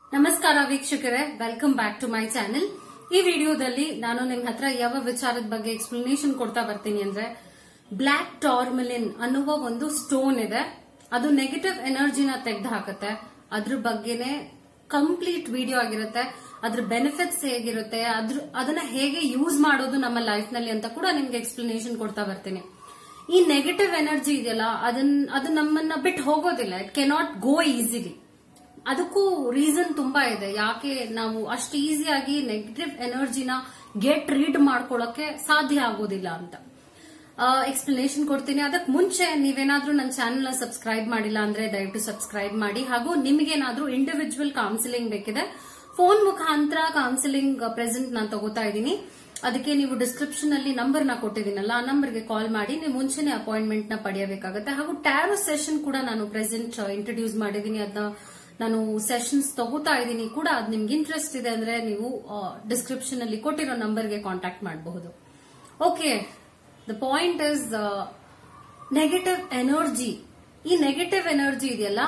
ನಮಸ್ಕಾರ ವೀಕ್ಷಕರೇ welcome back to my channel ಈ ವಿಡಿಯೋದಲ್ಲಿ ನಾನು ನಿಮ್ ಹತ್ರ ಯಾವ ವಿಚಾರದ ಬಗ್ಗೆ ಎಕ್ಸ್ಪ್ಲನೇಷನ್ ಕೊಡ್ತಾ ಬರ್ತೀನಿ ಅಂದ್ರೆ ಬ್ಲಾಕ್ ಟಾರ್ಮಲಿನ್ ಅನ್ನುವ ಒಂದು ಸ್ಟೋನ್ ಇದೆ ಅದು ನೆಗೆಟಿವ್ ಎನರ್ಜಿನ ತೆಗೆದು ಹಾಕುತ್ತೆ ಅದ್ರ ಬಗ್ಗೆನೆ ಕಂಪ್ಲೀಟ್ ವಿಡಿಯೋ ಆಗಿರುತ್ತೆ ಅದ್ರ ಬೆನಿಫಿಟ್ಸ್ ಹೇಗಿರುತ್ತೆ ಅದ್ರ ಅದನ್ನ ಹೇಗೆ ಯೂಸ್ ಮಾಡೋದು ನಮ್ಮ ಲೈಫ್ ನಲ್ಲಿ ಅಂತ ಕೂಡ ನಿಮ್ಗೆ ಎಕ್ಸ್ಪ್ಲನೇಷನ್ ಕೊಡ್ತಾ ಬರ್ತೀನಿ ಈ ನೆಗೆಟಿವ್ ಎನರ್ಜಿ ಇದೆಯಲ್ಲ ಅದನ್ನ ಅದು ನಮ್ಮನ್ನ ಬಿಟ್ಟು ಹೋಗೋದಿಲ್ಲ ಇಟ್ ಕೆನಾಟ್ ಗೋ ಈಸಿಲಿ ಅದಕ್ಕೂ ರೀಸನ್ ತುಂಬಾ ಇದೆ ಯಾಕೆ ನಾವು ಅಷ್ಟು ಈಸಿಯಾಗಿ ನೆಗೆಟಿವ್ ಎನರ್ಜಿನ ಗೆಟ್ ರೀಡ್ ಮಾಡ್ಕೊಳ್ಳೋಕೆ ಸಾಧ್ಯ ಆಗೋದಿಲ್ಲ ಅಂತ ಎಕ್ಸ್ಪ್ಲನೇಷನ್ ಕೊಡ್ತೀನಿ ಅದಕ್ಕೆ ಮುಂಚೆ ನೀವೇನಾದ್ರೂ ನನ್ನ ಚಾನೆಲ್ ಸಬ್ಸ್ಕ್ರೈಬ್ ಮಾಡಿಲ್ಲ ಅಂದ್ರೆ ದಯವಿಟ್ಟು ಸಬ್ಸ್ಕ್ರೈಬ್ ಮಾಡಿ ಹಾಗೂ ನಿಮಗೇನಾದ್ರೂ ಇಂಡಿವಿಜುವಲ್ ಕೌನ್ಸಿಲಿಂಗ್ ಬೇಕಿದೆ ಫೋನ್ ಮುಖಾಂತರ ಕೌನ್ಸಿಲಿಂಗ್ ಪ್ರೆಸೆಂಟ್ ನಾನು ತಗೋತಾ ಇದ್ದೀನಿ ಅದಕ್ಕೆ ನೀವು ಡಿಸ್ಕ್ರಿಪ್ಷನ್ ಅಲ್ಲಿ ನಂಬರ್ ನ ಕೊಟ್ಟಿದ್ದೀನಲ್ಲ ಆ ನಂಬರ್ಗೆ ಕಾಲ್ ಮಾಡಿ ನೀವು ಮುಂಚೆನೆ ಅಪಾಯಿಂಟ್ಮೆಂಟ್ ನ ಪಡೆಯಬೇಕಾಗುತ್ತೆ ಹಾಗೂ ಟ್ಯಾರೋ ಸೆಷನ್ ಕೂಡ ನಾನು ಪ್ರೆಸೆಂಟ್ ಇಂಟ್ರೊಡ್ಯೂಸ್ ಮಾಡಿದ್ದೀನಿ ಅದನ್ನ ನಾನು ಸೆಷನ್ಸ್ ತಗೋತಾ ಇದ್ದೀನಿ ಕೂಡ ಅದ್ ನಿಮ್ಗೆ ಇಂಟ್ರೆಸ್ಟ್ ಇದೆ ಅಂದ್ರೆ ನೀವು ಡಿಸ್ಕ್ರಿಪ್ಷನ್ ಅಲ್ಲಿ ಕೊಟ್ಟಿರೋ ನಂಬರ್ಗೆ ಕಾಂಟ್ಯಾಕ್ಟ್ ಮಾಡಬಹುದು okay the point is negative energy ಈ ನೆಗೆಟಿವ್ ಎನರ್ಜಿ ಇದೆಯಲ್ಲ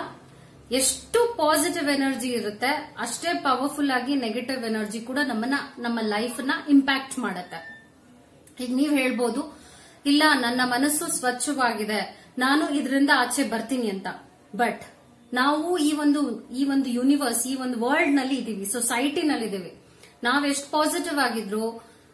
ಎಷ್ಟು ಪಾಸಿಟಿವ್ ಎನರ್ಜಿ ಇರುತ್ತೆ ಅಷ್ಟೇ ಪವರ್ಫುಲ್ ಆಗಿ ನೆಗೆಟಿವ್ ಎನರ್ಜಿ ಕೂಡ ನಮ್ಮನ್ನ ನಮ್ಮ ಲೈಫ್ ನ ಇಂಪ್ಯಾಕ್ಟ್ ಮಾಡುತ್ತೆ ಈಗ ನೀವ್ ಹೇಳ್ಬೋದು ಇಲ್ಲ ನನ್ನ ಮನಸ್ಸು ಸ್ವಚ್ಛವಾಗಿದೆ ನಾನು ಇದರಿಂದ ಆಚೆ ಬರ್ತೀನಿ ಅಂತ ಬಟ್ ನಾವು ಈ ಒಂದು ಈ ಒಂದು ಯೂನಿವರ್ಸ್ ಈ ಒಂದು ವರ್ಲ್ಡ್ ನಲ್ಲಿ ಇದೀವಿ ಸೊಸೈಟಿನಲ್ಲಿ ಇದೀವಿ ನಾವ್ ಎಷ್ಟು ಪಾಸಿಟಿವ್ ಆಗಿದ್ರು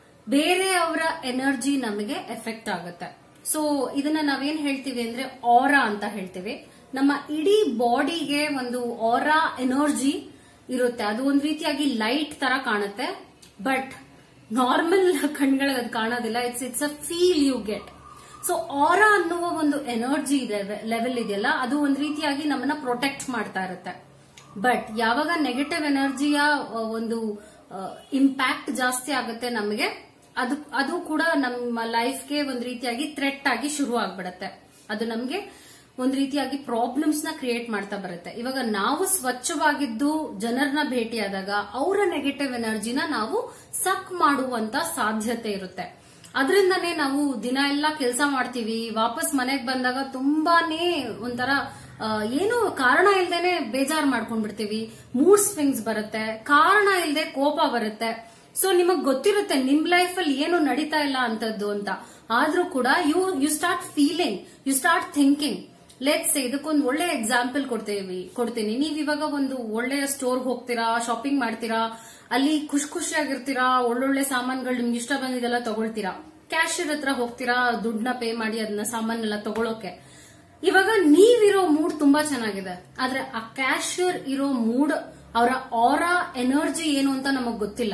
ಬೇರೆಯವರ ಎನರ್ಜಿ ನಮಗೆ ಎಫೆಕ್ಟ್ ಆಗುತ್ತೆ ಸೊ ಇದನ್ನ ನಾವೇನ್ ಹೇಳ್ತೀವಿ ಅಂದ್ರೆ ಆರಾ ಅಂತ ಹೇಳ್ತೀವಿ ನಮ್ಮ ಇಡೀ ಬಾಡಿಗೆ ಒಂದು ಆರಾ ಎನರ್ಜಿ ಇರುತ್ತೆ ಅದು ಒಂದ್ ರೀತಿಯಾಗಿ ಲೈಟ್ ತರ ಕಾಣುತ್ತೆ ಬಟ್ ನಾರ್ಮಲ್ ಕಣ್ಗಳಿಗೆ ಅದು ಕಾಣೋದಿಲ್ಲ it's it's a feel you get so aura ಅನ್ನುವ ಒಂದು ಎನರ್ಜಿ ಇದೆ ಲೆವೆಲ್ ಇದೆಯಲ್ಲ ಅದು ಒಂದ್ ರೀತಿಯಾಗಿ ನಮ್ಮನ್ನ ಪ್ರೊಟೆಕ್ಟ್ ಮಾಡ್ತಾ ಇರುತ್ತೆ ಬಟ್ ಯಾವಾಗ ನೆಗೆಟಿವ್ ಎನರ್ಜಿಯ ಒಂದು ಇಂಪ್ಯಾಕ್ಟ್ ಜಾಸ್ತಿ ಆಗುತ್ತೆ ನಮಗೆ ಅದು ಅದು ಕೂಡ ನಮ್ಮ ಲೈಫ್ಗೆ ಒಂದ್ ರೀತಿಯಾಗಿ ಥ್ರೆಟ್ ಆಗಿ ಶುರು ಆಗ್ಬಿಡತ್ತೆ ಅದು ನಮ್ಗೆ ಒಂದ್ ರೀತಿಯಾಗಿ ಪ್ರಾಬ್ಲಮ್ಸ್ ನ ಕ್ರಿಯೇಟ್ ಮಾಡ್ತಾ ಬರುತ್ತೆ ಇವಾಗ ನಾವು ಸ್ವಚ್ಛವಾಗಿದ್ದು ಜನರನ್ನ ಭೇಟಿಯಾದಾಗ ಅವರ ನೆಗೆಟಿವ್ ಎನರ್ಜಿನ ನಾವು ಸಕ್ ಮಾಡುವಂತ ಸಾಧ್ಯತೆ ಇರುತ್ತೆ ಅದರಿಂದನೇ ನಾವು ದಿನ ಎಲ್ಲ ಕೆಲಸ ಮಾಡ್ತೀವಿ ವಾಪಸ್ ಮನೆಗ್ ಬಂದಾಗ ತುಂಬಾನೇ ಒಂಥರ ಏನು ಕಾರಣ ಇಲ್ದೇನೆ ಬೇಜಾರ್ ಮಾಡ್ಕೊಂಡ್ಬಿಡ್ತೀವಿ ಮೂಡ್ ಸ್ವಿಂಗ್ಸ್ ಬರುತ್ತೆ ಕಾರಣ ಇಲ್ದೆ ಕೋಪ ಬರುತ್ತೆ ಸೊ ನಿಮಗ್ ಗೊತ್ತಿರುತ್ತೆ ನಿಮ್ ಲೈಫ್ ಅಲ್ಲಿ ಏನು ನಡೀತಾ ಇಲ್ಲ ಅಂತದ್ದು ಅಂತ ಆದ್ರೂ ಕೂಡ you you start feeling you start thinking let's ಇದಕ್ಕೊಂದು ಒಳ್ಳೆ ಎಕ್ಸಾಂಪಲ್ ಕೊಡ್ತೇವಿ ಕೊಡ್ತೀನಿ ನೀವ್ ಇವಾಗ ಒಂದು ಒಳ್ಳೆಯ ಸ್ಟೋರ್ ಹೋಗ್ತೀರಾ ಶಾಪಿಂಗ್ ಮಾಡ್ತೀರಾ ಅಲ್ಲಿ ಖುಷಿ ಖುಷಿಯಾಗಿರ್ತೀರಾ ಒಳ್ಳೊಳ್ಳೆ ಸಾಮಾನುಗಳು ನಿಮ್ಗೆ ಇಷ್ಟ ಬಂದಿದ್ದೆಲ್ಲ ತಗೊಳ್ತೀರಾ ಕ್ಯಾಶಿಯರ್ ಹತ್ರ ಹೋಗ್ತೀರಾ ದುಡ್ಡನ್ನ ಪೇ ಮಾಡಿ ಅದನ್ನ ಸಾಮಾನೆಲ್ಲ ತಗೊಳೋಕೆ ಇವಾಗ ನೀವಿರೋ ಮೂಡ್ ತುಂಬಾ ಚೆನ್ನಾಗಿದೆ ಆದ್ರೆ ಆ ಕ್ಯಾಶಿಯರ್ ಇರೋ ಮೂಡ್ ಅವರ ಆರಾ ಎನರ್ಜಿ ಏನು ಅಂತ ನಮಗ್ ಗೊತ್ತಿಲ್ಲ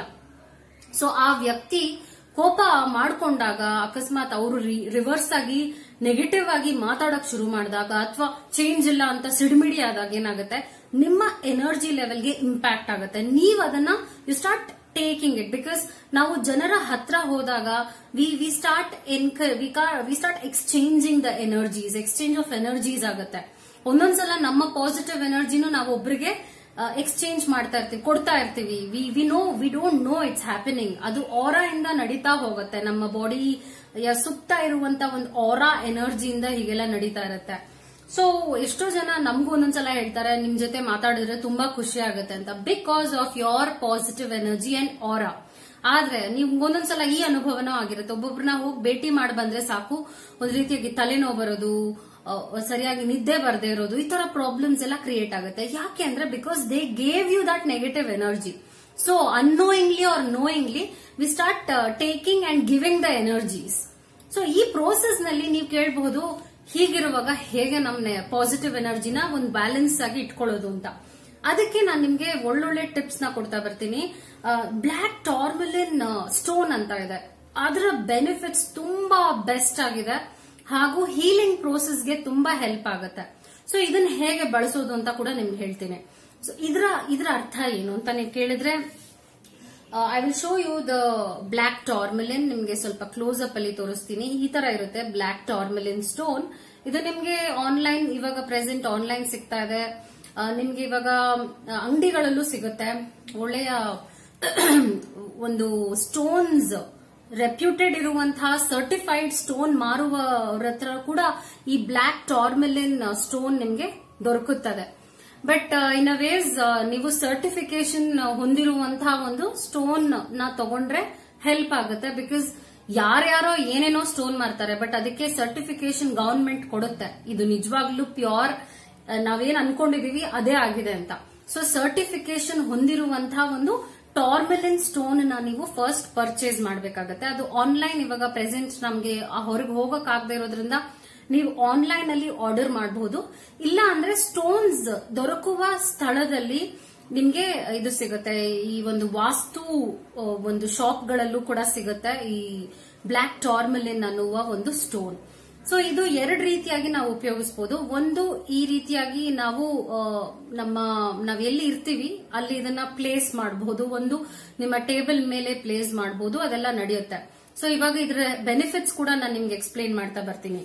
ಸೊ ಆ ವ್ಯಕ್ತಿ ಕೋಪ ಮಾಡ್ಕೊಂಡಾಗ ಅಕಸ್ಮಾತ್ ಅವರು ರಿವರ್ಸ್ ಆಗಿ ನೆಗೆಟಿವ್ ಆಗಿ ಮಾತಾಡಕ್ ಶುರು ಮಾಡಿದಾಗ ಅಥವಾ ಚೇಂಜ್ ಇಲ್ಲ ಅಂತ ಸಿಡಿಮಿಡಿ ಆದಾಗ ಏನಾಗುತ್ತೆ ನಿಮ್ಮ ಎನರ್ಜಿ ಲೆವೆಲ್ಗೆ ಇಂಪ್ಯಾಕ್ಟ್ ಆಗುತ್ತೆ ನೀವ್ ಅದನ್ನ you start taking it because ನಾವು ಜನರ ಹತ್ರ ಹೋದಾಗ we we start encore we start exchanging the energies exchange of energies ಆಗುತ್ತೆ ಒಂದೊಂದ್ಸಲ ನಮ್ಮ ಪಾಸಿಟಿವ್ ಎನರ್ಜಿನೂ ನಾವು ಒಬ್ರಿಗೆ ಎಕ್ಸ್ಚೇಂಜ್ ಮಾಡ್ತಾ ಇರ್ತೀವಿ ಕೊಡ್ತಾ ಇರ್ತೀವಿ we we know we don't know it's happening ಅದು ಆರಾ ಇಂದ ನಡೀತಾ ಹೋಗುತ್ತೆ ನಮ್ಮ ಬಾಡಿ ಸುತ್ತ ಇರುವಂತ ಒಂದು ಆರಾ ಎನರ್ಜಿಯಿಂದ ಹೀಗೆಲ್ಲ ನಡೀತಾ ಇರುತ್ತೆ ಸೊ ಎಷ್ಟೋ ಜನ ನಮಗೂ ಒಂದೊಂದ್ಸಲ ಹೇಳ್ತಾರೆ ನಿಮ್ ಜೊತೆ ಮಾತಾಡಿದ್ರೆ ತುಂಬಾ ಖುಷಿ ಆಗುತ್ತೆ ಅಂತ because of your positive energy and aura ಆದ್ರೆ ನೀವು ಒಂದೊಂದ್ಸಲ ಈ ಅನುಭವನೂ ಆಗಿರುತ್ತೆ ಒಬ್ಬೊಬ್ರನ್ನ ಹೋಗಿ ಭೇಟಿ ಮಾಡಿ ಬಂದ್ರೆ ಸಾಕು ಒಂದ್ ರೀತಿಯಾಗಿ ತಲೆನೋವು ಬರೋದು ಸರಿಯಾಗಿ ನಿದ್ದೆ ಬರದೇ ಇರೋದು ಈ ತರ ಪ್ರಾಬ್ಲಮ್ಸ್ ಎಲ್ಲ ಕ್ರಿಯೇಟ್ ಆಗುತ್ತೆ ಯಾಕೆ ಅಂದ್ರೆ because they gave you that negative energy so unknowingly or knowingly we start taking and giving the energies so ಈ ಪ್ರೋಸೆಸ್ ನಲ್ಲಿ ನೀವು ಕೇಳಬಹುದು ಹೀಗಿರುವಾಗ ಹೇಗೆ ನಮ್ಮ ಪಾಸಿಟಿವ್ ಎನರ್ಜಿನ ಒಂದು ಬ್ಯಾಲೆನ್ಸ್ ಆಗಿ ಇಟ್ಕೊಳ್ಳೋದು ಅಂತ ಅದಕ್ಕೆ ನಾನು ನಿಮ್ಗೆ ಒಳ್ಳೊಳ್ಳೆ ಟಿಪ್ಸ್ ನ ಕೊಡ್ತಾ ಬರ್ತೀನಿ ಬ್ಲಾಕ್ ಟಾರ್ಮಲಿನ್ ಸ್ಟೋನ್ ಅಂತ ಇದೆ ಅದರ ಬೆನಿಫಿಟ್ಸ್ ತುಂಬಾ ಬೆಸ್ಟ್ ಆಗಿದೆ ಹಾಗೂ ಹೀಲಿಂಗ್ ಪ್ರೋಸೆಸ್ಗೆ ತುಂಬಾ ಹೆಲ್ಪ್ ಆಗುತ್ತೆ ಸೊ ಇದನ್ನ ಹೇಗೆ ಬಳಸೋದು ಅಂತ ಕೂಡ ನಿಮ್ಗೆ ಹೇಳ್ತೀನಿ ಸೊ ಇದರ ಇದರ ಅರ್ಥ ಏನು ಅಂತ ನೀವು ಕೇಳಿದ್ರೆ I will show you the black tourmaline ನಿಮ್ಗೆ ಸ್ವಲ್ಪ ಕ್ಲೋಸ್ ಅಪ್ ಅಲ್ಲಿ ತೋರಿಸ್ತೀನಿ ಈ ತರ ಇರುತ್ತೆ ಬ್ಲಾಕ್ ಟಾರ್ಮಿಲಿನ್ ಸ್ಟೋನ್ ಇದು ನಿಮ್ಗೆ ಆನ್ಲೈನ್ ಇವಾಗ ಪ್ರೆಸೆಂಟ್ ಆನ್ಲೈನ್ ಸಿಗ್ತಾ ಇದೆ ನಿಮ್ಗೆ ಇವಾಗ ಅಂಗಡಿಗಳಲ್ಲೂ ಸಿಗುತ್ತೆ ಒಳ್ಳೆಯ ಒಂದು ಸ್ಟೋನ್ಸ್ ರೆಪ್ಯೂಟೆಡ್ ಇರುವಂತಹ ಸರ್ಟಿಫೈಡ್ ಸ್ಟೋನ್ ಮಾರುವವರ ಹತ್ರ ಕೂಡ ಈ ಬ್ಲಾಕ್ ಟಾರ್ಮಿಲಿನ್ ಸ್ಟೋನ್ ನಿಮ್ಗೆ ದೊರಕುತ್ತದೆ ಬಟ್ ಇನ್ ಅ ವೇಸ್ ನೀವು ಸರ್ಟಿಫಿಕೇಶನ್ ಹೊಂದಿರುವಂತಹ ಒಂದು ಸ್ಟೋನ್ ನ ತಗೊಂಡ್ರೆ ಹೆಲ್ಪ್ ಆಗುತ್ತೆ ಬಿಕಾಸ್ ಯಾರ್ಯಾರೋ ಏನೇನೋ ಸ್ಟೋನ್ ಮಾರ್ತಾರೆ ಬಟ್ ಅದಕ್ಕೆ ಸರ್ಟಿಫಿಕೇಶನ್ ಗವರ್ಮೆಂಟ್ ಕೊಡುತ್ತೆ ಇದು ನಿಜವಾಗ್ಲೂ ಪ್ಯೂರ್ ನಾವೇನ್ ಅನ್ಕೊಂಡಿದೀವಿ ಅದೇ ಆಗಿದೆ ಅಂತ ಸೊ ಸರ್ಟಿಫಿಕೇಶನ್ ಹೊಂದಿರುವಂತಹ ಒಂದು ಟಾರ್ಮೆಲಿನ್ ಸ್ಟೋನ್ ನ ನೀವು ಫಸ್ಟ್ ಪರ್ಚೇಸ್ ಮಾಡಬೇಕಾಗತ್ತೆ ಅದು ಆನ್ಲೈನ್ ಇವಾಗ ಪ್ರೆಸೆಂಟ್ ನಮ್ಗೆ ಹೊರಗೆ ಹೋಗಕ್ ಆಗದೆ ಇರೋದ್ರಿಂದ ನೀವು ಆನ್ಲೈನ್ ಅಲ್ಲಿ ಆರ್ಡರ್ ಮಾಡಬಹುದು ಇಲ್ಲ ಅಂದ್ರೆ ಸ್ಟೋನ್ಸ್ ದೊರಕುವ ಸ್ಥಳದಲ್ಲಿ ನಿಮ್ಗೆ ಇದು ಸಿಗುತ್ತೆ ಈ ಒಂದು ವಾಸ್ತು ಆ, ಒಂದು ಶಾಪ್ಗಳಲ್ಲೂ ಕೂಡ ಸಿಗುತ್ತೆ ಈ ಬ್ಲಾಕ್ ಟಾರ್ಮಲಿನ್ ಅನ್ನುವ ಒಂದು ಸ್ಟೋನ್ ಸೊ ಇದು ಎರಡು ರೀತಿಯಾಗಿ ನಾವು ಉಪಯೋಗಿಸಬಹುದು ಒಂದು ಈ ರೀತಿಯಾಗಿ ನಾವು ಆ, ನಮ್ಮ ನಾವ್ ಎಲ್ಲಿ ಇರ್ತೀವಿ ಅಲ್ಲಿ ಇದನ್ನ ಪ್ಲೇಸ್ ಮಾಡಬಹುದು ಒಂದು ನಿಮ್ಮ ಟೇಬಲ್ ಮೇಲೆ ಪ್ಲೇಸ್ ಮಾಡಬಹುದು ಅದೆಲ್ಲ ನಡೆಯುತ್ತೆ ಸೊ ಇವಾಗ ಇದರ ಬೆನಿಫಿಟ್ಸ್ ಕೂಡ ನಾನು ನಿಮ್ಗೆ ಎಕ್ಸ್ಪ್ಲೈನ್ ಮಾಡ್ತಾ ಬರ್ತೀನಿ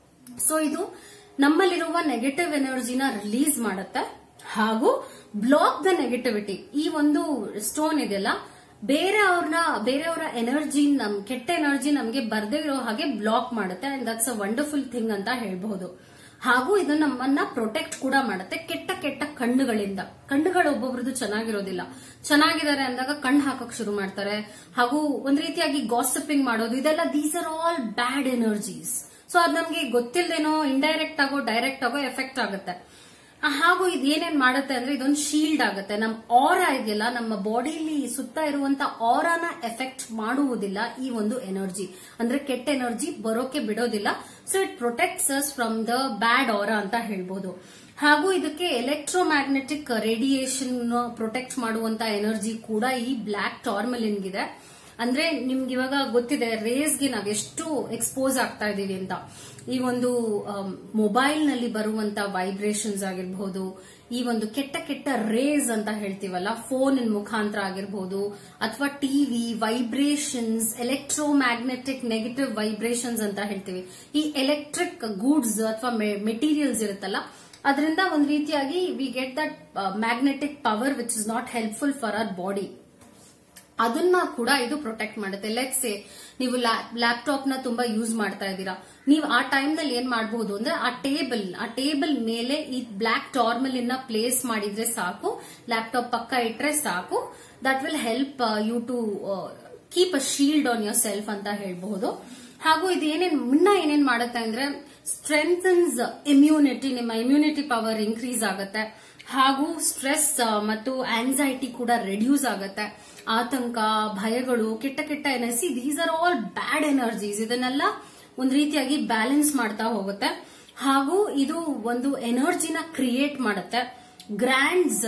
ಸೊ ಇದು ನಮ್ಮಲ್ಲಿರುವ ನೆಗೆಟಿವ್ ಎನರ್ಜಿನ ರಿಲೀಸ್ ಮಾಡುತ್ತೆ ಹಾಗೂ ಬ್ಲಾಕ್ ದ ನೆಗೆಟಿವಿಟಿ ಈ ಒಂದು ಸ್ಟೋನ್ ಇದೆಯಲ್ಲ ಬೇರೆಯವ್ರನ್ನ ಬೇರೆಯವರ ಎನರ್ಜಿ ನಮ್ ಕೆಟ್ಟ ಎನರ್ಜಿ ನಮ್ಗೆ ಬರ್ದೇ ಇರೋ ಹಾಗೆ ಬ್ಲಾಕ್ ಮಾಡುತ್ತೆ and that's a wonderful thing ಅಂತ ಹೇಳ್ಬಹುದು ಹಾಗೂ ಇದು ನಮ್ಮನ್ನ ಪ್ರೊಟೆಕ್ಟ್ ಕೂಡ ಮಾಡುತ್ತೆ ಕೆಟ್ಟ ಕೆಟ್ಟ ಕಣ್ಣುಗಳಿಂದ ಕಣ್ಣುಗಳು ಒಬ್ಬೊಬ್ರದ್ದು ಚೆನ್ನಾಗಿರೋದಿಲ್ಲ ಚೆನ್ನಾಗಿದ್ದಾರೆ ಅಂದಾಗ ಕಣ್ಣು ಹಾಕಕ್ ಶುರು ಮಾಡ್ತಾರೆ ಹಾಗೂ ಒಂದ್ ರೀತಿಯಾಗಿ ಗಾಸಿಪಿಂಗ್ ಮಾಡೋದು ಇದೆಲ್ಲ these are all bad energies so ಅದ್ ನಮ್ಗೆ ಗೊತ್ತಿಲ್ಲದೇನೋ ಇಂಡೈರೆಕ್ಟ್ ಆಗೋ ಡೈರೆಕ್ಟ್ ಆಗೋ ಎಫೆಕ್ಟ್ ಆಗುತ್ತೆ ಆ, ಹಾಗೂ ಇದು ಏನೇನ್ ಮಾಡುತ್ತೆ ಅಂದ್ರೆ ಇದೊಂದು ಶೀಲ್ಡ್ ಆಗುತ್ತೆ ನಮ್ ಆರ ಇದೆಯಲ್ಲ ನಮ್ಮ ಬಾಡಿಲಿ ಸುತ್ತ ಇರುವಂತ ಆರಾನ ಎಫೆಕ್ಟ್ ಮಾಡುವುದಿಲ್ಲ ಈ ಒಂದು ಎನರ್ಜಿ ಅಂದ್ರೆ ಕೆಟ್ಟ ಎನರ್ಜಿ ಬರೋಕೆ ಬಿಡೋದಿಲ್ಲ so it protects us from the bad aura ಅಂತ ಹೇಳ್ಬೋದು ಹಾಗೂ ಇದಕ್ಕೆ ಎಲೆಕ್ಟ್ರೋಮ್ಯಾಗ್ನೆಟಿಕ್ ರೇಡಿಯೇಷನ್ ಪ್ರೊಟೆಕ್ಟ್ ಮಾಡುವಂತ ಎನರ್ಜಿ ಕೂಡ ಈ ಬ್ಲಾಕ್ ಟಾರ್ಮಲಿನ್ಗಿದೆ ಅಂದ್ರೆ ನಿಮ್ಗೆ ಇವಾಗ ಗೊತ್ತಿದೆ ರೇಸ್ಗೆ ನಾವ್ ಎಷ್ಟು ಎಕ್ಸ್ಪೋಸ್ ಆಗ್ತಾ ಇದೀವಿ ಅಂತ ಈ ಒಂದು ಮೊಬೈಲ್ ನಲ್ಲಿ ಬರುವಂತ ವೈಬ್ರೇಷನ್ಸ್ ಆಗಿರಬಹುದು ಈ ಒಂದು ಕೆಟ್ಟ ಕೆಟ್ಟ ರೇಸ್ ಅಂತ ಹೇಳ್ತೀವಲ್ಲ ಫೋನ್ ಮುಖಾಂತರ ಆಗಿರಬಹುದು ಅಥವಾ TV vibrations electromagnetic negative vibrations ಅಂತ ಹೇಳ್ತೀವಿ ಈ ಎಲೆಕ್ಟ್ರಿಕ್ ಗೂಡ್ಸ್ ಅಥವಾ ಮೆಟೀರಿಯಲ್ಸ್ ಇರುತ್ತಲ್ಲ ಅದರಿಂದ ಒಂದ್ ರೀತಿಯಾಗಿ we get that magnetic power which is not helpful for our body ಅದನ್ನ ಕೂಡ ಇದು ಪ್ರೊಟೆಕ್ಟ್ ಮಾಡುತ್ತೆ ಲೆಟ್ಸ್ ಸೇ ನೀವು ಲ್ಯಾಪ್ಟಾಪ್ ನ ತುಂಬಾ ಯೂಸ್ ಮಾಡ್ತಾ ಇದ್ದೀರಾ ನೀವು ಆ ಟೈಮ್ ನಲ್ಲಿ ಏನ್ ಮಾಡಬಹುದು ಅಂದ್ರೆ ಆ ಟೇಬಲ್ ಆ ಟೇಬಲ್ ಮೇಲೆ ಈ ಬ್ಲಾಕ್ ಟಾರ್ಮಲಿನ್ ನ ಪ್ಲೇಸ್ ಮಾಡಿದ್ರೆ ಸಾಕು ಲ್ಯಾಪ್ಟಾಪ್ ಪಕ್ಕ ಇಟ್ರೆ ಸಾಕು that will help you to keep a shield on yourself ಅಂತ ಹೇಳ್ಬಹುದು ಹಾಗೂ ಇದು ಏನೇನ್ ಮುನ್ನ ಏನೇನ್ ಮಾಡುತ್ತೆ ಅಂದ್ರೆ ಸ್ಟ್ರೆಂಥನ್ಸ್ ಇಮ್ಯುನಿಟಿ ನಿಮ್ಮ ಇಮ್ಯುನಿಟಿ ಪವರ್ ಇನ್ಕ್ರೀಸ್ ಆಗುತ್ತೆ ಹಾಗೂ ಸ್ಟ್ರೆಸ್ ಮತ್ತು ಆಂಗ್ಸೈಟಿ ಕೂಡ ರೆಡ್ಯೂಸ್ ಆಗುತ್ತೆ ಆತಂಕ ಭಯಗಳು ಕೆಟ್ಟ ಕೆಟ್ಟ energy these are all bad energies ಇದನ್ನೆಲ್ಲ ಒಂದ್ ರೀತಿಯಾಗಿ ಬ್ಯಾಲೆನ್ಸ್ ಮಾಡ್ತಾ ಹೋಗುತ್ತೆ ಹಾಗೂ ಇದು ಒಂದು ಎನರ್ಜಿನ ಕ್ರಿಯೇಟ್ ಮಾಡುತ್ತೆ ಗ್ರ್ಯಾಂಡ್ಸ್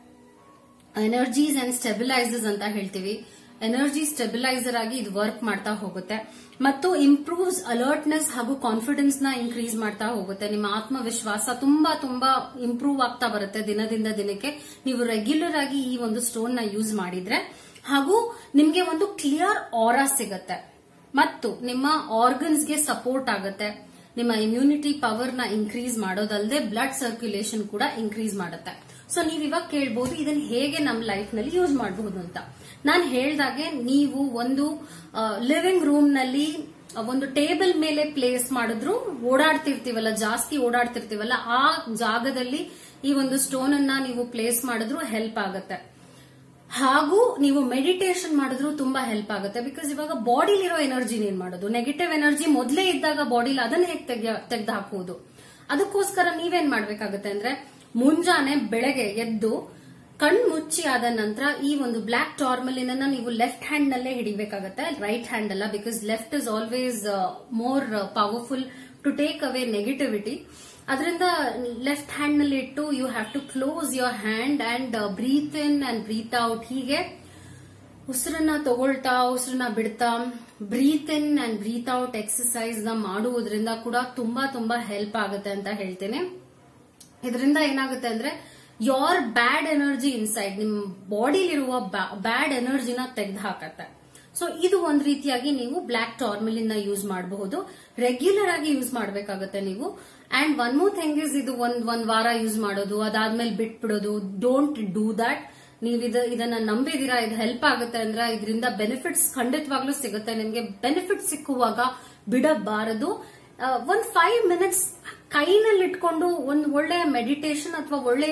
ಎನರ್ಜೀಸ್ ಅಂಡ್ ಸ್ಟೆಬಿಲೈಸರ್ಸ್ ಅಂತ ಹೇಳ್ತೀವಿ ಎನರ್ಜಿ ಸ್ಟೆಬಿಲೈಸರ್ ಆಗಿ ಇದು ವರ್ಕ್ ಮಾಡ್ತಾ ಹೋಗುತ್ತೆ ಮತ್ತು ಇಂಪ್ರೂವ್ಸ್ ಅಲರ್ಟ್ನೆಸ್ ಹಾಗೂ ಕಾನ್ಫಿಡೆನ್ಸ್ ನ ಇನ್ಕ್ರೀಸ್ ಮಾಡ್ತಾ ಹೋಗುತ್ತೆ ನಿಮ್ಮ ಆತ್ಮವಿಶ್ವಾಸ ತುಂಬಾ ತುಂಬಾ ಇಂಪ್ರೂವ್ ಆಗ್ತಾ ಬರುತ್ತೆ ದಿನದಿಂದ ದಿನಕ್ಕೆ ನೀವು ರೆಗ್ಯುಲರ್ ಆಗಿ ಈ ಒಂದು ಸ್ಟೋನ್ ನ ಯೂಸ್ ಮಾಡಿದ್ರೆ ಹಾಗೂ ನಿಮ್ಗೆ ಒಂದು ಕ್ಲಿಯರ್ ಆರಾ ಸಿಗತ್ತೆ ಮತ್ತು ನಿಮ್ಮ ಆರ್ಗನ್ಸ್ ಗೆ ಸಪೋರ್ಟ್ ಆಗುತ್ತೆ ನಿಮ್ಮ ಇಮ್ಯುನಿಟಿ ಪವರ್ ನ ಇನ್ಕ್ರೀಸ್ ಮಾಡೋದಲ್ಲದೆ ಬ್ಲಡ್ ಸರ್ಕ್ಯುಲೇಷನ್ ಕೂಡ ಇನ್ಕ್ರೀಸ್ ಮಾಡುತ್ತೆ ಸೊ ನೀವ್ ಇವಾಗ ಕೇಳ್ಬೋದು ಇದನ್ನ ಹೇಗೆ ನಮ್ಮ ಲೈಫ್ ನಲ್ಲಿ ಯೂಸ್ ಮಾಡಬಹುದು ಅಂತ ನಾನು ಹೇಳ್ದಾಗೆ ನೀವು ಒಂದು ಲಿವಿಂಗ್ ರೂಮ್ ನಲ್ಲಿ ಒಂದು ಟೇಬಲ್ ಮೇಲೆ ಪ್ಲೇಸ್ ಮಾಡಿದ್ರು ಓಡಾಡ್ತಿರ್ತೀವಲ್ಲ ಜಾಸ್ತಿ ಓಡಾಡ್ತಿರ್ತೀವಲ್ಲ ಆ ಜಾಗದಲ್ಲಿ ಈ ಒಂದು ಸ್ಟೋನ್ ಅನ್ನ ನೀವು ಪ್ಲೇಸ್ ಮಾಡಿದ್ರು ಹೆಲ್ಪ್ ಆಗುತ್ತೆ ಹಾಗೂ ನೀವು ಮೆಡಿಟೇಷನ್ ಮಾಡಿದ್ರು ತುಂಬಾ ಹೆಲ್ಪ್ ಆಗುತ್ತೆ ಬಿಕಾಸ್ ಇವಾಗ ಬಾಡಿಲಿರೋ ಎನರ್ಜಿ ಏನ್ ಮಾಡೋದು ನೆಗೆಟಿವ್ ಎನರ್ಜಿ ಮೊದಲೇ ಇದ್ದಾಗ ಬಾಡಿಲಿ ಅದನ್ನ ಹೇಗೆ ತೆಗೆದು ಹಾಕುವುದು ಅದಕ್ಕೋಸ್ಕರ ನೀವೇನ್ ಮಾಡ್ಬೇಕಾಗುತ್ತೆ ಅಂದ್ರೆ ಮುಂಜಾನೆ ಬೆಳಗ್ಗೆ ಎದ್ದು ಕಣ್ ಮುಚ್ಚಿ ಆದ ನಂತರ ಈ ಒಂದು ಬ್ಲಾಕ್ ಟಾರ್ಮಲಿನ್ ಅನ್ನ ನೀವು ಲೆಫ್ಟ್ ಹ್ಯಾಂಡ್ ನಲ್ಲೇ ಹಿಡಿಬೇಕಾಗತ್ತೆ ರೈಟ್ ಹ್ಯಾಂಡ್ ಅಲ್ಲ because left is always more powerful to take away negativity ಅದರಿಂದ ಲೆಫ್ಟ್ ಹ್ಯಾಂಡ್ ನಲ್ಲಿ ಇಟ್ಟು you have to close your hand and breathe in and breathe out ಹೀಗೆ ಉಸಿರನ್ನ ತಗೊಳ್ತಾ ಉಸಿರನ್ನ ಬಿಡ್ತಾ breathe in and breathe out exercise ನ ಮಾಡುವುದರಿಂದ ಕೂಡ ತುಂಬಾ ತುಂಬಾ ಹೆಲ್ಪ್ ಆಗುತ್ತೆ ಅಂತ ಹೇಳ್ತೇನೆ ಇದರಿಂದ ಏನಾಗುತ್ತೆ ಅಂದ್ರೆ ಯೋರ್ ಬ್ಯಾಡ್ ಎನರ್ಜಿ ಇನ್ಸೈಡ್ ನಿಮ್ ಬಾಡಿಲಿರುವ ಬ್ಯಾಡ್ ಎನರ್ಜಿನ ತೆಗೆದು ಹಾಕತ್ತೆ ಸೊ ಇದು ಒಂದ್ ರೀತಿಯಾಗಿ ನೀವು ಬ್ಲಾಕ್ ಟಾರ್ಮಿಲಿನ್ ನ ಯೂಸ್ ಮಾಡಬಹುದು ರೆಗ್ಯುಲರ್ ಆಗಿ ಯೂಸ್ ಮಾಡಬೇಕಾಗತ್ತೆ ನೀವು and one more thing is ಇದು ಒಂದ್ ಒಂದ್ ವಾರ ಯೂಸ್ ಮಾಡೋದು ಅದಾದ್ಮೇಲೆ ಬಿಟ್ಬಿಡೋದು ಡೋಂಟ್ ಡೂ ದಟ್ ನೀವು ಇದು ಇದನ್ನ ನಂಬಿದೀರಾ ಇದು ಹೆಲ್ಪ್ ಆಗುತ್ತೆ ಅಂದ್ರೆ ಇದರಿಂದ ಬೆನಿಫಿಟ್ಸ್ ಖಂಡಿತವಾಗ್ಲೂ ಸಿಗುತ್ತೆ ನಿಮ್ಗೆ ಬೆನಿಫಿಟ್ ಸಿಕ್ಕುವಾಗ ಬಿಡಬಾರದು ಒಂದ್ ಫೈವ್ ಮಿನಿಟ್ಸ್ ಕೈನಲ್ಲಿ ಇಟ್ಕೊಂಡು ಒಂದ್ ಒಳ್ಳೆಯ ಮೆಡಿಟೇಷನ್ ಅಥವಾ ಒಳ್ಳೆಯ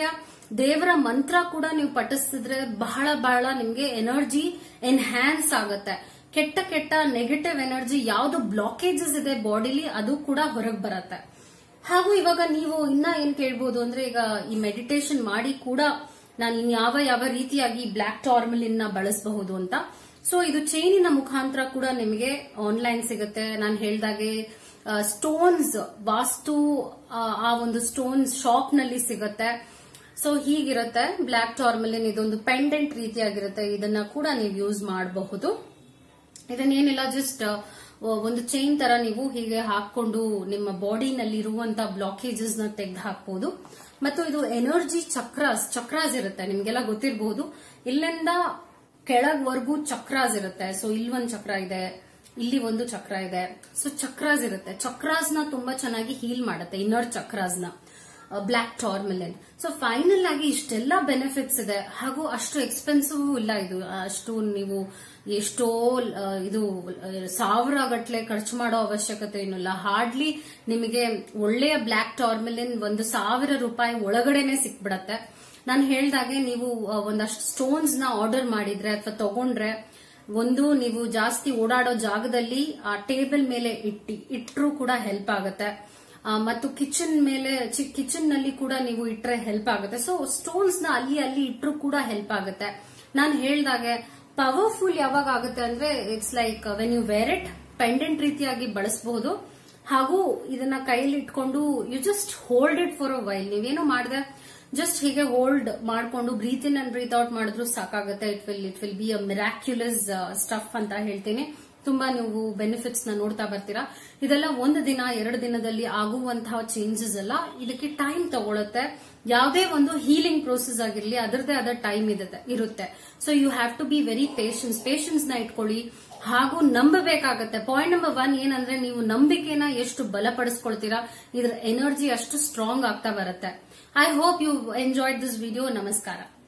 ದೇವರ ಮಂತ್ರ ಕೂಡ ನೀವು ಪಠಿಸಿದ್ರೆ ಬಹಳ ಬಹಳ ನಿಮ್ಗೆ ಎನರ್ಜಿ ಎನ್ಹ್ಯಾನ್ಸ್ ಆಗುತ್ತೆ ಕೆಟ್ಟ ಕೆಟ್ಟ ನೆಗೆಟಿವ್ ಎನರ್ಜಿ ಯಾವ್ದು ಬ್ಲಾಕೇಜಸ್ ಇದೆ ಬಾಡಿಲಿ ಅದು ಕೂಡ ಹೊರಗೆ ಬರತ್ತೆ ಹಾಗೂ ಇವಾಗ ನೀವು ಇನ್ನ ಏನ್ ಕೇಳ್ಬೋದು ಅಂದ್ರೆ ಈಗ ಈ ಮೆಡಿಟೇಷನ್ ಮಾಡಿ ಕೂಡ ನಾನು ಇನ್ ಯಾವ ಯಾವ ರೀತಿಯಾಗಿ ಬ್ಲಾಕ್ ಟಾರ್ಮಲಿನ್ ನ ಬಳಸಬಹುದು ಅಂತ ಸೊ ಇದು ಚೈನಿನ ಮುಖಾಂತರ ಕೂಡ ನಿಮಗೆ ಆನ್ಲೈನ್ ಸಿಗುತ್ತೆ ನಾನು ಹೇಳ್ದಾಗೆ ಸ್ಟೋನ್ಸ್ ವಾಸ್ತು ಆ, ಆ ಒಂದು ಸ್ಟೋನ್ಸ್ ಶಾಪ್ ನಲ್ಲಿ ಸಿಗುತ್ತೆ ಸೊ ಹೀಗಿರುತ್ತೆ ಬ್ಲಾಕ್ ಟಾರ್ಮಲಿನ್ ಇದೊಂದು ಪೆಂಡೆಂಟ್ ರೀತಿಯಾಗಿರುತ್ತೆ ಇದನ್ನ ಕೂಡ ನೀವು ಯೂಸ್ ಮಾಡಬಹುದು ಇದನ್ನೇನಿಲ್ಲ ಜಸ್ಟ್ ಒಂದು ಚೈನ್ ತರ ನೀವು ಹೀಗೆ ಹಾಕೊಂಡು ನಿಮ್ಮ ಬಾಡಿನಲ್ಲಿ ಇರುವಂತಹ ಬ್ಲಾಕೇಜಸ್ ನ ತೆಗೆದು ಹಾಕಬಹುದು ಮತ್ತು ಇದು ಎನರ್ಜಿ ಚಕ್ರಾಸ್ ಚಕ್ರಾಸ್ ಇರುತ್ತೆ ನಿಮ್ಗೆಲ್ಲ ಗೊತ್ತಿರಬಹುದು ಇಲ್ಲಿಂದ ಕೆಳಗ್ವರೆಗೂ ಚಕ್ರಾಸ್ ಇರುತ್ತೆ ಸೊ ಇಲ್ಲಿ ಒಂದು ಚಕ್ರ ಇದೆ ಇಲ್ಲಿ ಒಂದು ಚಕ್ರ ಇದೆ ಸೊ ಚಕ್ರಾಸ್ ಇರುತ್ತೆ ಚಕ್ರಾಸ್ ನ ತುಂಬಾ ಚೆನ್ನಾಗಿ ಹೀಲ್ ಮಾಡುತ್ತೆ ಇನ್ನರ್ ಚಕ್ರಾಸ್ ನ ಬ್ಲಾಕ್ ಟಾರ್ಮಿಲಿನ್ ಸೊ ಫೈನಲ್ ಆಗಿ ಇಷ್ಟೆಲ್ಲ ಬೆನಿಫಿಟ್ಸ್ ಇದೆ ಹಾಗೂ ಅಷ್ಟು ಎಕ್ಸ್ಪೆನ್ಸಿವ್ ಇಲ್ಲ ಇದು ಅಷ್ಟು ನೀವು ಎಷ್ಟೋ ಆ, ಇದು ಆ, ಸಾವಿರ ಗಟ್ಲೆ ಖರ್ಚು ಮಾಡೋ ಅವಶ್ಯಕತೆ ಏನಿಲ್ಲ ಹಾರ್ಡ್ಲಿ ನಿಮಗೆ ಒಳ್ಳೆಯ ಬ್ಲಾಕ್ ಟಾರ್ಮಿಲಿನ್ ಒಂದು ಸಾವಿರ ರೂಪಾಯಿ ಒಳಗಡೆನೆ ಸಿಕ್ಬಿಡತ್ತೆ ನಾನು ಹೇಳ್ದಾಗೆ ನೀವು ಆ, ಒಂದಷ್ಟು ಸ್ಟೋನ್ಸ್ ನ ಆರ್ಡರ್ ಮಾಡಿದ್ರೆ ಅಥವಾ ತಗೊಂಡ್ರೆ ಒಂದು ನೀವು ಜಾಸ್ತಿ ಓಡಾಡೋ ಜಾಗದಲ್ಲಿ ಆ ಟೇಬಲ್ ಮೇಲೆ ಇಟ್ಟಿ ಇಟ್ಟರೂ ಕೂಡ ಹೆಲ್ಪ್ ಆಗುತ್ತೆ ಆ, ಮತ್ತು ಕಿಚನ್ ಮೇಲೆ ಕಿಚನ್ ನಲ್ಲಿ ಕೂಡ ನೀವು ಇಟ್ರೆ ಹೆಲ್ಪ್ ಆಗುತ್ತೆ ಸೊ ಸ್ಟೋನ್ಸ್ ನ ಅಲ್ಲಿ ಅಲ್ಲಿ ಇಟ್ರು ಕೂಡ ಹೆಲ್ಪ್ ಆಗುತ್ತೆ ನಾನು ಹೇಳ್ದಾಗೆ ಪವರ್ಫುಲ್ ಯಾವಾಗ ಆಗುತ್ತೆ ಅಂದ್ರೆ it's like when you wear it pendant ರೀತಿಯಾಗಿ ಬಳಸಬಹುದು ಹಾಗೂ ಇದನ್ನ ಕೈಲಿ ಇಟ್ಕೊಂಡು you just hold it for a while ನೀವೇನು ಮಾಡಿದೆ ಜಸ್ಟ್ ಹೀಗೆ ಹೋಲ್ಡ್ ಮಾಡ್ಕೊಂಡು breathe in and breathe out ಮಾಡಿದ್ರು ಸಾಕಾಗುತ್ತೆ it will it will be a miraculous stuff ಅಂತ ಹೇಳ್ತೀನಿ ತುಂಬಾ ನೀವು ಬೆನಿಫಿಟ್ಸ್ ನ ನೋಡ್ತಾ ಬರ್ತೀರಾ ಇದೆಲ್ಲ ಒಂದು ದಿನ ಎರಡು ದಿನದಲ್ಲಿ ಆಗುವಂತಹ ಚೇಂಜಸ್ ಎಲ್ಲ ಇದಕ್ಕೆ ಟೈಮ್ ತಗೊಳುತ್ತೆ ಯಾವುದೇ ಒಂದು ಹೀಲಿಂಗ್ ಪ್ರೋಸೆಸ್ ಆಗಿರ್ಲಿ ಅದರದೇ ಆದ ಟೈಮ್ ಇರುತ್ತೆ so you have to be very patience patience ನ ಇಟ್ಕೊಳ್ಳಿ ಹಾಗೂ ನಂಬಬೇಕಾಗತ್ತೆ ಪಾಯಿಂಟ್ ನಂಬರ್ ಒನ್ ಏನಂದ್ರೆ ನೀವು ನಂಬಿಕೆನ ಎಷ್ಟು ಬಲಪಡಿಸ್ಕೊಳ್ತೀರಾ ಇದ್ರ ಎನರ್ಜಿ ಅಷ್ಟು ಸ್ಟ್ರಾಂಗ್ ಆಗ್ತಾ ಬರುತ್ತೆ I hope you enjoyed this video ನಮಸ್ಕಾರ